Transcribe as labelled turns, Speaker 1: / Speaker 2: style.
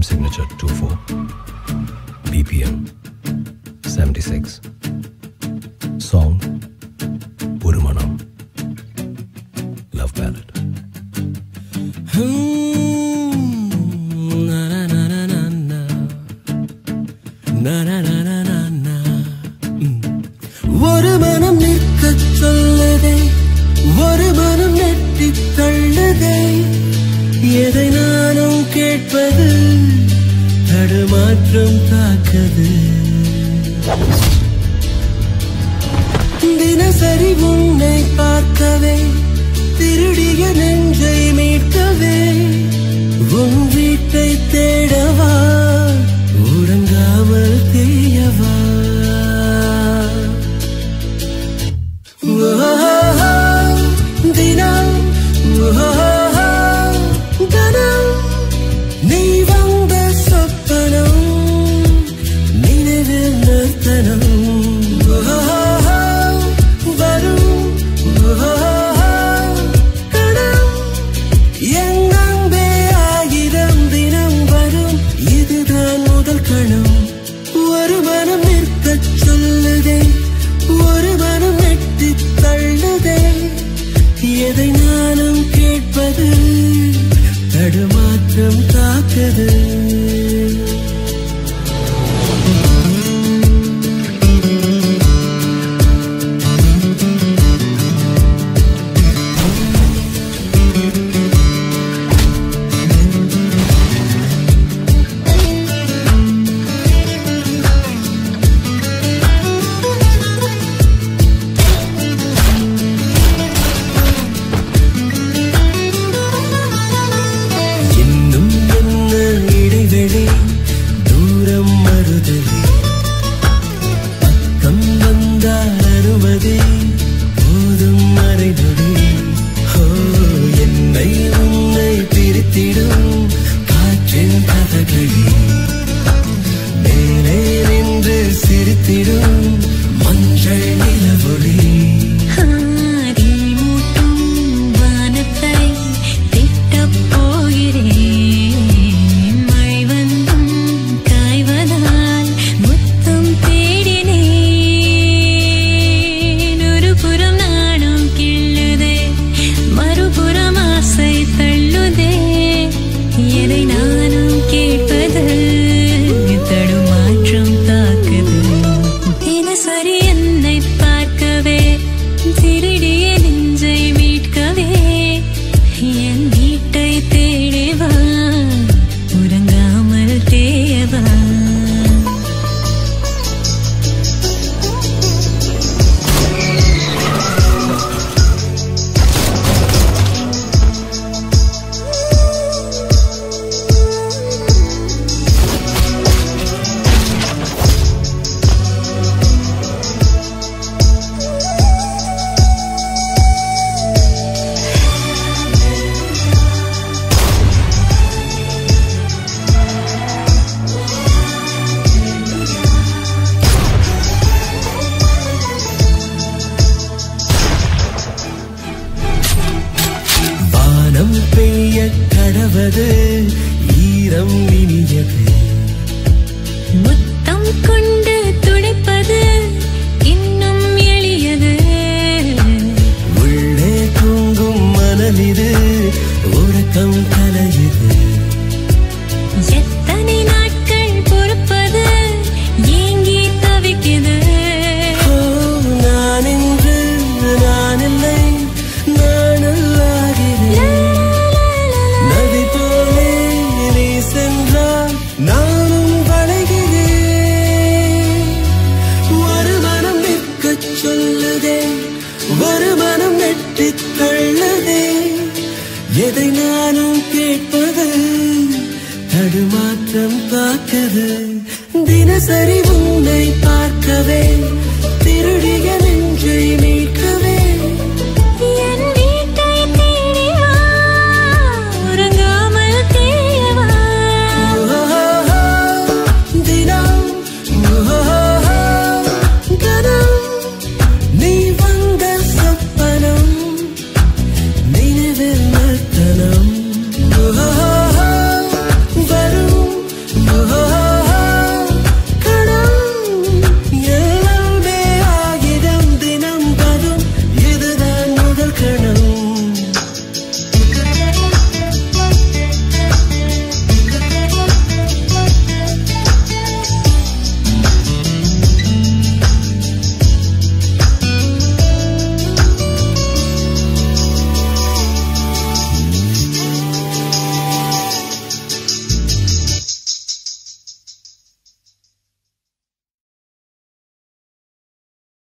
Speaker 1: signature 24. BPM 76. Song Purumanam. Love ballad.
Speaker 2: ஒரு மனம் நிற்கச் சொல்லுதே ஒரு மனம் நெட்டி தள்ளுதே எதை நானும் கேட்பது தடுமாற்றம் தாக்குது தினசரி உன்னை பார்க்கவே திருடிய நெஞ்சை மீட்கவே உன் வீட்டை தேடவா உறங்காமல் தேயவா தினம் கணம் நீ வந்த சொப்பனம் நினைவில் நிறுத்தனம் வரும் கணம் என் அன்பே ஆயிரம் தினம் வரும் இதுதான் முதல் கணம் ஒரு மனம் நிற்கச் சொல்லுதே ஒரு மனம் நெட்டி தள்ளுதே எதை நானும் கேட்பது தடுமாற்றம் தாக்குது இன்னும் என்ன இடைவெளி தூரம் மறுதலி பக்கம் வந்தால் அனுமதி போதும் மறைநொடி ஓ என்னை உன்னை பிரித்திடும் காற்றின் கதகளி மேலே நின்று சிரித்திடும் மஞ்சள் நிலவொளி
Speaker 3: ஆதி மூட்டும் வானத்தை திட்டப் போகிறேன் மழை வந்தும் காய்வதால் முத்தம் தேடினேன் ஒரு புறம் நாணம் கிள்ளுதே மறுபுறம் ஆசை தள்ளுதே எதை நானும் கேட்பது தடுமாற்றம் தாக்குது தினசரி என்னை பார்க்கவே திருடிய நெஞ்சை மீட்கவே என் வீட்டை தேடவா உறங்காமல் தேயவா
Speaker 2: வானம் பெய்ய கடவது ஈரம் இனியது
Speaker 3: முத்தம் கொண்டு துடைப்பது இன்னும் எளியது
Speaker 2: உள்ளே தூங்கும் மணலிது உறக்கம் கலையுது
Speaker 3: எத்தனை நாட்கள் பொறுப்பது ஏங்கி தவிக்குது
Speaker 2: ஓ, நான் இன்று நான் இல்லை நானல்லாகிறேன் நதி போலே நீ சென்றால் நானும் வளைகிறேன் ஒரு மனம் நிற்கச் சொல்லுதே ஒரு மனம் நெட்டித் தள்ளுதே எதை நானும் கேட்பது தடுமாற்றம் தாக்குது தினசரி உன்னை பார்க்கவே திருடிய நெஞ்சை மீ